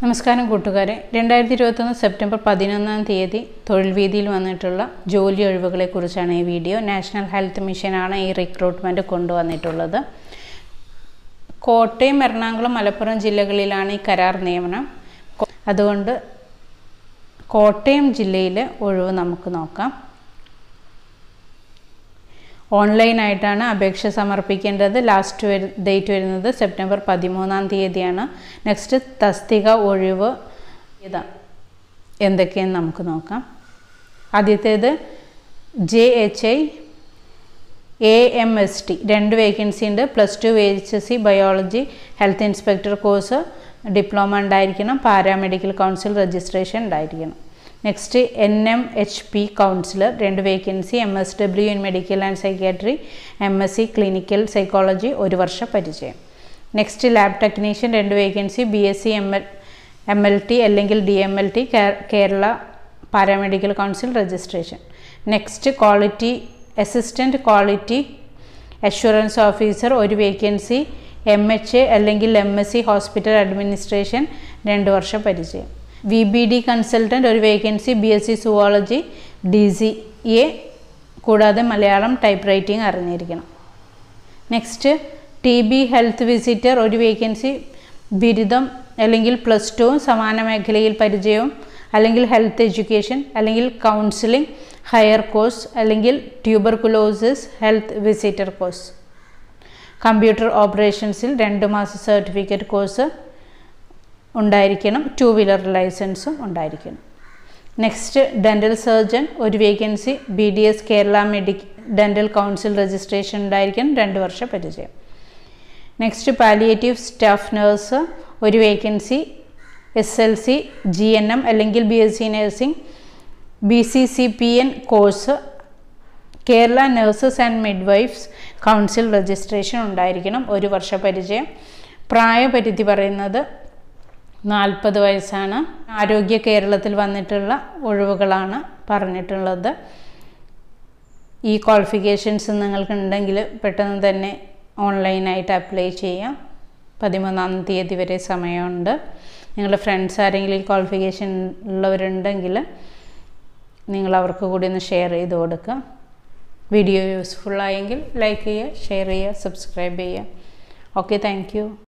നമസ്കാരം കൂട്ടുകാരെ രണ്ടായിരത്തി ഇരുപത്തൊന്ന് സെപ്റ്റംബർ പതിനൊന്നാം തീയതി തൊഴിൽ വീതിയിൽ വന്നിട്ടുള്ള ജോലി ഒഴിവുകളെ കുറിച്ചാണ് ഈ വീഡിയോ നാഷണൽ ഹെൽത്ത് മിഷനാണ് ഈ റിക്രൂട്ട്മെൻറ്റ് കൊണ്ടുവന്നിട്ടുള്ളത് കോട്ടയം എറണാകുളം മലപ്പുറം ജില്ലകളിലാണ് ഈ കരാർ നിയമനം കൊ- അതുകൊണ്ട് കോട്ടയം ജില്ലയിലെ ഒഴിവ് നമുക്ക് നോക്കാം ഓൺലൈനായിട്ടാണ് അപേക്ഷ സമർപ്പിക്കേണ്ടത് ലാസ്റ്റ് വരു ഡേറ്റ് വരുന്നത് സെപ്റ്റംബർ പതിമൂന്നാം തീയതിയാണ് നെക്സ്റ്റ് തസ്തിക ഒഴിവ് ഇതാ എന്തൊക്കെയെന്ന് നമുക്ക് നോക്കാം ആദ്യത്തേത് J H I A M S T രണ്ട് വേക്കൻസി ഉണ്ട് plus two H S C biology health inspector course diploma ഉണ്ടായിരിക്കണം പാരാമെഡിക്കൽ കൗൺസിൽ രജിസ്ട്രേഷൻ ഉണ്ടായിരിക്കണം next N M H P counsellor രണ്ട് vacancy M S W in medical and psychiatry M S C clinical psychology ഒരു വർഷ പരിചയം next lab technician രണ്ട് vacancy B S C M L M L T അല്ലെങ്കിൽ D M L T Kerala paramedical council registration next quality assistant quality assurance officer ഒരു vacancy M H A അല്ലെങ്കിൽ M S C hospital administration രണ്ട് വർഷ പരിചയം V B D consultant ഒരു vacancy B S C zoology D C A കൂടാതെ Malayalam type writing അറിഞ്ഞിരിക്കണം next T B health visitor ഒരു vacancy ബിരുദം അല്ലെങ്കിൽ പ്ലസ് ടുവും സമാന മേഖലയിൽ പരിചയവും അല്ലെങ്കിൽ ഹെൽത്ത് എഡ്യൂക്കേഷൻ അല്ലെങ്കിൽ കൗൺസിലിംഗ് ഹയർ കോഴ്സ് അല്ലെങ്കിൽ tuberculosis health visitor course computer ഓപ്പറേഷൻസിൽ രണ്ട് മാസ സർട്ടിഫിക്കറ്റ് കോഴ്സ് ഉണ്ടായിരിക്കണം ടു വീലർ ലൈസൻസും ഉണ്ടായിരിക്കണം നെക്സ്റ്റ് ഡെൻ്റൽ സർജൻ ഒരു vacancy B D S Kerala മെഡി ഡെൻ്റൽ കൗൺസിൽ രജിസ്ട്രേഷൻ ഉണ്ടായിരിക്കണം രണ്ട് വർഷ പരിചയം നെക്സ്റ്റ് പാലിയേറ്റീവ് സ്റ്റാഫ് നഴ്സ് ഒരു vacancy S L C G N M അല്ലെങ്കിൽ B S C nursing B C C P N course Kerala nurses and midwives council registration ഉണ്ടായിരിക്കണം ഒരു വർഷ പരിചയം പ്രായപരിധി പറയുന്നത് നാൽപ്പത് വയസ്സാണ് ആരോഗ്യ കേരളത്തിൽ വന്നിട്ടുള്ള ഒഴിവുകളാണ് പറഞ്ഞിട്ടുള്ളത് ഈ ക്വാളിഫിക്കേഷൻസ് നിങ്ങൾക്ക് ഉണ്ടെങ്കിൽ പെട്ടെന്ന് തന്നെ ഓൺലൈനായിട്ട് അപ്ലൈ ചെയ്യാം പതിമൂന്നാം തീയതി വരെ സമയമുണ്ട് നിങ്ങളുടെ ഫ്രണ്ട്സ് ആരെങ്കിലും ഈ ക്വാളിഫിക്കേഷൻ ഉള്ളവരുണ്ടെങ്കിൽ നിങ്ങൾ അവർക്ക് കൂടി ഒന്ന് ഷെയർ ചെയ്ത് കൊടുക്കുക വീഡിയോ യൂസ്ഫുള്ളായെങ്കിൽ ലൈക്ക് ചെയ്യുക ഷെയർ ചെയ്യുക സബ്സ്ക്രൈബ് ചെയ്യുക ഓക്കെ താങ്ക്